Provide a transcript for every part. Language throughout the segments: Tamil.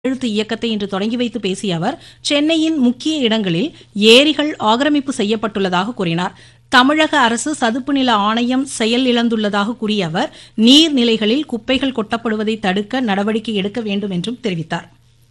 எழுத்து இயக்கத்தை இன்று தொடங்கி வைத்து பேசிய அவர் சென்னையின் முக்கிய இடங்களில் ஏரிகள் ஆக்கிரமிப்பு செய்யப்பட்டுள்ளதாக கூறினார் தமிழக அரசு சதுப்பு நில ஆணையம் செயல் இழந்துள்ளதாக கூறிய அவர் நீர்நிலைகளில் குப்பைகள் கொட்டப்படுவதை தடுக்க நடவடிக்கை எடுக்க வேண்டும் என்றும் தெரிவித்தார்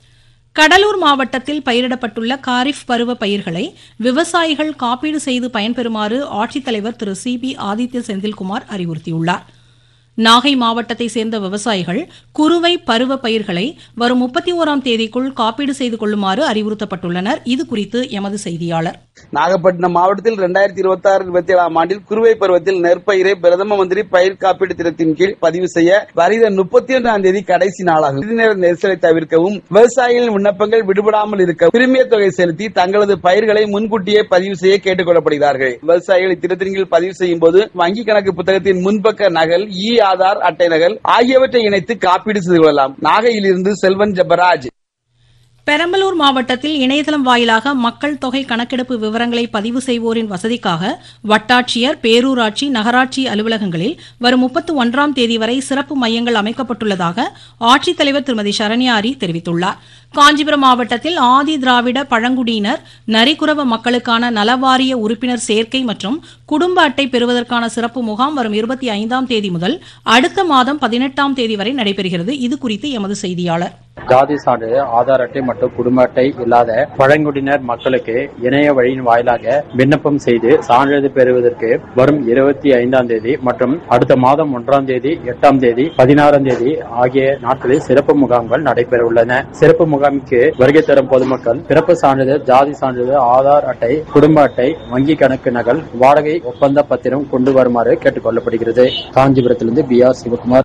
கடலூர் மாவட்டத்தில் பயிரிடப்பட்டுள்ள காரிஃப் பருவ பயிர்களை விவசாயிகள் காப்பீடு செய்து பயன்பெறுமாறு ஆட்சித்தலைவர் திரு சி பி ஆதித்ய செந்தில்குமார் அறிவுறுத்தியுள்ளார் நாகை மாவட்டத்தை சேர்ந்த விவசாயிகள் குறுவை பருவ பயிர்களை வரும் முப்பத்தி ஓராம் தேதிக்குள் காப்பீடு செய்து கொள்ளுமாறு அறிவுறுத்தப்பட்டுள்ளனர் இதுகுறித்து எமது செய்தியாளர் நாகப்பட்டினம் மாவட்டத்தில் இரண்டாயிரத்தி இருபத்தி ஆறு இருபத்தி ஏழாம் ஆண்டில் குறுவை பருவத்தில் நெற்பயிரை பிரதம மந்திரி பயிர் காப்பீடு திட்டத்தின் கீழ் பதிவு செய்ய வருகிற முப்பத்தி ஒன்றாம் தேதி கடைசி நாளாகும் நிதி நேர நெரிசலை தவிர்க்கவும் விவசாயிகளின் விண்ணப்பங்கள் விடுபடாமல் இருக்க பிரிமிய தொகை செலுத்தி தங்களது பயிர்களை முன்கூட்டியே பதிவு செய்ய கேட்டுக் கொள்ளப்படுகிறார்கள் விவசாயிகள் இத்திட்டத்தின் கீழ் பதிவு செய்யும் போது வங்கி கணக்கு புத்தகத்தின் முன்பக்க நகல் இ ஆதார் அட்டை நகல் ஆகியவற்றை இணைத்து காப்பீடு செய்து கொள்ளலாம் நாகையிலிருந்து செல்வன் ஜபராஜ் பெரம்பலூர் மாவட்டத்தில் இணையதளம் வாயிலாக மக்கள் தொகை கணக்கெடுப்பு விவரங்களை பதிவு செய்வோரின் வசதிக்காக வட்டாட்சியர் பேரூராட்சி நகராட்சி அலுவலகங்களில் வரும் முப்பத்து ஒன்றாம் தேதி வரை சிறப்பு மையங்கள் அமைக்கப்பட்டுள்ளதாக ஆட்சித்தலைவர் திருமதி சரண்யாரி தெரிவித்துள்ளார் காஞ்சிபுரம் மாவட்டத்தில் ஆதி திராவிட பழங்குடியினர் நரிக்குறவ மக்களுக்கான நலவாரிய உறுப்பினர் சேர்க்கை மற்றும் குடும்ப அட்டை பெறுவதற்கான சிறப்பு முகாம் வரும் இருபத்தி ஐந்தாம் தேதி முதல் அடுத்த மாதம் பதினெட்டாம் தேதி வரை நடைபெறுகிறது இதுகுறித்து எமது செய்தியாளர் ஜாதி சான்று ஆதார் அட்டை மற்றும் குடும்ப அட்டை இல்லாத பழங்குடியினர் மக்களுக்கு இணைய வழியின் வாயிலாக விண்ணப்பம் செய்து சான்றிதழ் பெறுவதற்கு வரும் இருபத்தி ஐந்தாம் தேதி மற்றும் அடுத்த மாதம் ஒன்றாம் தேதி எட்டாம் தேதி பதினாறாம் தேதி ஆகிய நாட்களில் சிறப்பு முகாம்கள் நடைபெற உள்ளன சிறப்பு முகாமுக்கு வருகை தரும் பொதுமக்கள் பிறப்பு சான்றிதழ் ஜாதி சான்றிதழ் ஆதார் அட்டை குடும்ப அட்டை வங்கி கணக்கு நகல் வாடகை ஒப்பந்த பத்திரம் கொண்டு வருமாறு கேட்டுக் கொள்ளப்படுகிறது காஞ்சிபுரத்திலிருந்து பி ஆர் சிவகுமார்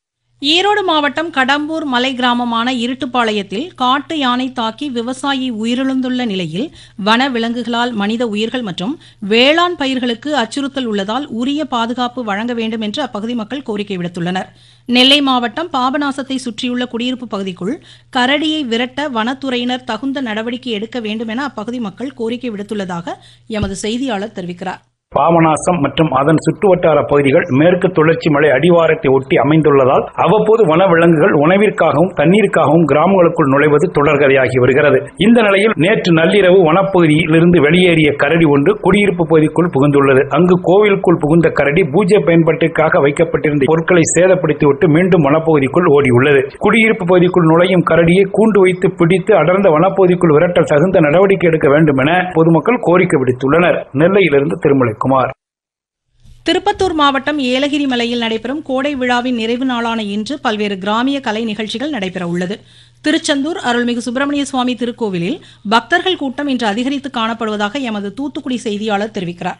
ஈரோடு மாவட்டம் கடம்பூர் மலை கிராமமான இருட்டுப்பாளையத்தில் காட்டு யானை தாக்கி விவசாயி உயிரிழந்துள்ள நிலையில் வன விலங்குகளால் மனித உயிர்கள் மற்றும் வேளாண் பயிர்களுக்கு அச்சுறுத்தல் உள்ளதால் உரிய பாதுகாப்பு வழங்க வேண்டும் என்று அப்பகுதி மக்கள் கோரிக்கை விடுத்துள்ளனர் நெல்லை மாவட்டம் பாபநாசத்தை சுற்றியுள்ள குடியிருப்பு பகுதிக்குள் கரடியை விரட்ட வனத்துறையினர் தகுந்த நடவடிக்கை எடுக்க வேண்டும் என அப்பகுதி மக்கள் கோரிக்கை விடுத்துள்ளதாக எமது செய்தியாளர் தெரிவிக்கிறார் பாபநாசம் மற்றும் அதன் சுற்றுவட்டார பகுதிகள் மேற்கு தொடர்ச்சி மலை அடிவாரத்தை ஒட்டி அமைந்துள்ளதால் அவ்வப்போது வனவிலங்குகள் உணவிற்காகவும் தண்ணீருக்காகவும் கிராமங்களுக்குள் நுழைவது தொடர்கதையாகி வருகிறது இந்த நிலையில் நேற்று நள்ளிரவு வனப்பகுதியில் இருந்து வெளியேறிய கரடி ஒன்று குடியிருப்பு பகுதிக்குள் புகுந்துள்ளது அங்கு கோவிலுக்குள் புகுந்த கரடி பூஜை பயன்பாட்டிற்காக வைக்கப்பட்டிருந்த பொருட்களை சேதப்படுத்திவிட்டு மீண்டும் வனப்பகுதிக்குள் ஓடியுள்ளது குடியிருப்பு பகுதிக்குள் நுழையும் கரடியை கூண்டு வைத்து பிடித்து அடர்ந்த வனப்பகுதிக்குள் விரட்ட தகுந்த நடவடிக்கை எடுக்க வேண்டும் என பொதுமக்கள் கோரிக்கை விடுத்துள்ளனர் நெல்லையிலிருந்து திருமலை குமார் திருப்பத்தூர் மாவட்டம் ஏலகிரி மலையில் நடைபெறும் கோடை விழாவின் நிறைவு நாளான இன்று பல்வேறு கிராமிய கலை நிகழ்ச்சிகள் நடைபெற உள்ளது திருச்செந்தூர் அருள்மிகு சுப்பிரமணிய சுவாமி திருக்கோவிலில் பக்தர்கள் கூட்டம் இன்று அதிகரித்து காணப்படுவதாக எமது தூத்துக்குடி செய்தியாளர் தெரிவிக்கிறார்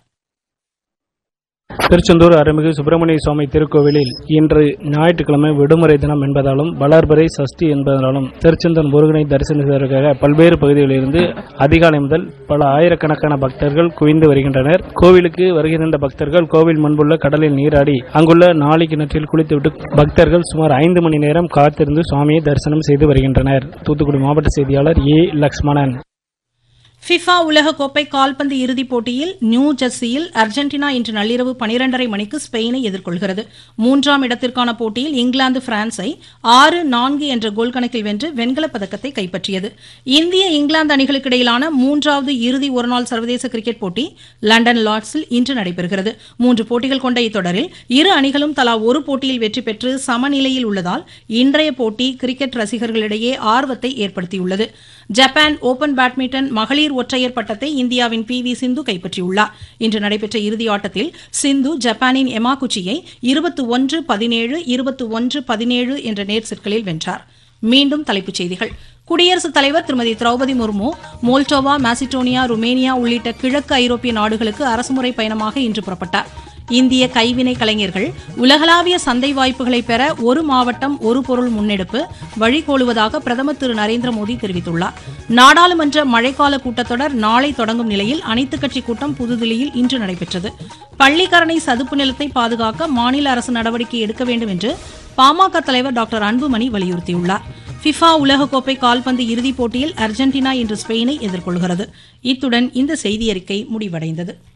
திருச்செந்தூர் அருள்மிகு சுப்பிரமணிய சுவாமி திருக்கோவிலில் இன்று ஞாயிற்றுக்கிழமை விடுமுறை தினம் என்பதாலும் வளர்பிறை சஷ்டி என்பதாலும் திருச்செந்தூர் முருகனை தரிசனிப்பதற்காக பல்வேறு பகுதிகளிலிருந்து அதிகாலை முதல் பல ஆயிரக்கணக்கான பக்தர்கள் குவிந்து வருகின்றனர் கோவிலுக்கு வருகை தந்த பக்தர்கள் கோவில் முன்புள்ள கடலில் நீராடி அங்குள்ள நாளை கிணற்றில் குளித்துவிட்டு பக்தர்கள் சுமார் ஐந்து மணி நேரம் காத்திருந்து சுவாமியை தரிசனம் செய்து வருகின்றனர் தூத்துக்குடி மாவட்ட செய்தியாளர் ஏ லக்ஷ்மணன் ஃபிஃபா உலகக்கோப்பை கால்பந்து இறுதிப் போட்டியில் நியூ ஜெர்சியில் அர்ஜென்டினா இன்று நள்ளிரவு பனிரெண்டரை மணிக்கு ஸ்பெயினை எதிர்கொள்கிறது மூன்றாம் இடத்திற்கான போட்டியில் இங்கிலாந்து பிரான்ஸை ஆறு நான்கு என்ற கோல் கணக்கில் வென்று வெண்கலப் பதக்கத்தை கைப்பற்றியது இந்திய இங்கிலாந்து அணிகளுக்கு இடையிலான மூன்றாவது இறுதி ஒருநாள் சர்வதேச கிரிக்கெட் போட்டி லண்டன் லார்ட்ஸில் இன்று நடைபெறுகிறது மூன்று போட்டிகள் கொண்ட இத்தொடரில் இரு அணிகளும் தலா ஒரு போட்டியில் வெற்றி பெற்று சமநிலையில் உள்ளதால் இன்றைய போட்டி கிரிக்கெட் ரசிகர்களிடையே ஆர்வத்தை ஏற்படுத்தியுள்ளது ஜப்பான் ஓபன் பேட்மிண்டன் மகளிர் ஒற்றையர் பட்டத்தை இந்தியாவின் பி வி சிந்து கைப்பற்றியுள்ளார் இன்று நடைபெற்ற இறுதி ஆட்டத்தில் சிந்து ஜப்பானின் எமாகுச்சியை இருபத்து ஒன்று பதினேழு இருபத்து ஒன்று பதினேழு என்ற நேர் செட்களில் வென்றார் மீண்டும் தலைப்புச் செய்திகள் குடியரசுத் தலைவர் Thirumathi Draupadi Murmu Moldova Macedonia Romania உள்ளிட்ட கிழக்கு ஐரோப்பிய நாடுகளுக்கு அரசுமுறை பயணமாக இன்று புறப்பட்டார் இந்திய கைவினை கலைஞர்கள் உலகளாவிய சந்தை வாய்ப்புகளை பெற ஒரு மாவட்டம் ஒரு பொருள் முன்னெடுப்பு வழிகோலுவதாக பிரதமர் திரு நரேந்திர மோடி தெரிவித்துள்ளார் நாடாளுமன்ற மழைக்கால கூட்டத்தொடர் நாளை தொடங்கும் நிலையில் அனைத்துக் கட்சி கூட்டம் புதுதில்லியில் இன்று நடைபெற்றது பள்ளிக்கரணை சதுப்பு நிலத்தை பாதுகாக்க மாநில அரசு நடவடிக்கை எடுக்க வேண்டும் என்று பாமக தலைவர் டாக்டர் அன்புமணி வலியுறுத்தியுள்ளார் ஃபிஃபா உலகக்கோப்பை கால்பந்து இறுதிப் போட்டியில் அர்ஜென்டினா இன்று ஸ்பெயினை எதிர்கொள்கிறது இத்துடன் இந்த செய்தியறிக்கை முடிவடைந்தது